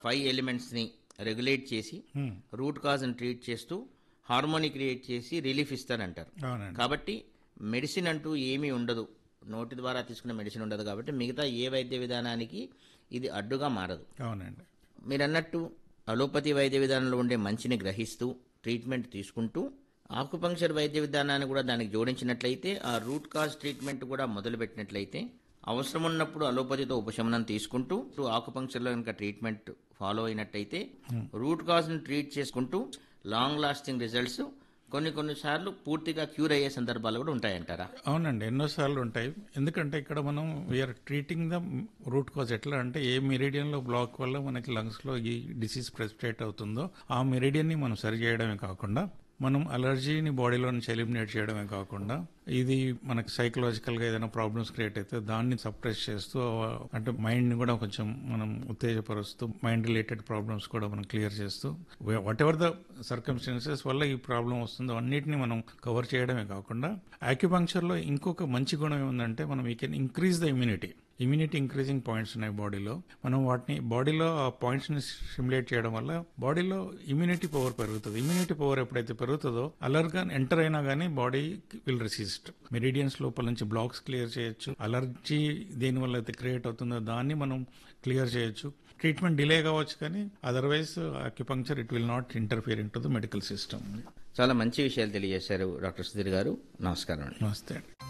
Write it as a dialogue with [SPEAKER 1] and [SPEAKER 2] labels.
[SPEAKER 1] five ఎలిమెంట్స్ని regulate చేసి root కాజ్ని ట్రీట్ చేస్తూ హార్మోని క్రియేట్ చేసి రిలీఫ్ ఇస్తారంటారు
[SPEAKER 2] అవునండి
[SPEAKER 1] కాబట్టి మెడిసిన్ అంటూ ఏమీ ఉండదు నోటి ద్వారా తీసుకునే మెడిసిన్ ఉండదు కాబట్టి మిగతా ఏ వైద్య విధానానికి ఇది అడ్డుగా మారదు
[SPEAKER 2] అవునండి
[SPEAKER 1] మీరు అన్నట్టు అలోపతి వైద్య విధానంలో ఉండే మంచిని గ్రహిస్తూ ట్రీట్మెంట్ తీసుకుంటూ ఆకుపంక్చర్ వైద్య విధానాన్ని కూడా దానికి జోడించినట్లయితే ఆ రూట్ కాజ్ ట్రీట్మెంట్ కూడా మొదలుపెట్టినట్లయితే అవసరం ఉన్నప్పుడు అలోపతితో ఉపశమనం తీసుకుంటూ ఆకుపంక్చర్లో కనుక ట్రీట్మెంట్ ఫాలో అయినట్టయితే రూట్ కాజ్ని ట్రీట్ చేసుకుంటూ లాంగ్ లాస్టింగ్ రిజల్ట్స్ కొన్ని కొన్నిసార్లు పూర్తిగా క్యూర్ అయ్యే సందర్భాలు కూడా ఉంటాయంటారా
[SPEAKER 2] అవునండి ఎన్నోసార్లు ఉంటాయి ఎందుకంటే ఇక్కడ మనం we are treating the root cause ఎట్లా అంటే ఏ మెరిడియన్ లో బ్లాక్ వల్ల మనకి లంగ్స్ లో ఈ డిసీజ్ ప్రెసిపిటేట్ అవుతుందో ఆ మెరిడియన్ ని మనం సరి చేయడమే కాకుండా మనం అలర్జీని బాడీలో నుంచి ఎలిమినేట్ చేయడమే కాకుండా ఇది మనకి సైకలాజికల్ గా ఏదైనా ప్రాబ్లమ్స్ క్రియేట్ అయితే దాన్ని సప్రెస్ చేస్తూ అంటే మైండ్ ని కూడా కొంచెం మనం ఉత్తేజపరుస్తూ మైండ్ రిలేటెడ్ ప్రాబ్లమ్స్ కూడా మనం క్లియర్ చేస్తూ వాట్ ఎవర్ ద సర్కమ్స్టాన్సెస్ వల్ల ఈ ప్రాబ్లం వస్తుందో అన్నిటిని మనం కవర్ చేయడమే కాకుండా ఆక్యుపంక్చర్ లో ఇంకొక మంచి గుణం ఏముందంటే మనం we can increase the immunity immunity increasing points ఉన్నాయి బాడీలో మనం వాటిని బాడీలో ఆ పాయింట్స్ ని స్టిమ్యులేట్ చేయడం వల్ల బాడీలో ఇమ్యూనిటీ పవర్ పెరుగుతుంది ఇమ్యూనిటీ పవర్ ఎప్పుడైతే పెరుగుతుందో అలర్గా ఎంటర్ అయినా కానీ బాడీ విల్ రెసిస్ట్ మెరిడియన్స్ లోపల నుంచి బ్లాక్స్ క్లియర్ చేయొచ్చు అలర్జీ దేని వల్ల అయితే క్రియేట్ అవుతుందో దాన్ని మనం క్లియర్ చేయొచ్చు ట్రీట్మెంట్ డిలే కావచ్చు కానీ otherwise acupuncture it will not interfere into the medical system
[SPEAKER 1] చాలా మంచి విషయాలు తెలియజేశారు డాక్టర్ సుధీర్ గారు నమస్కారం అండి
[SPEAKER 2] నమస్తే అండి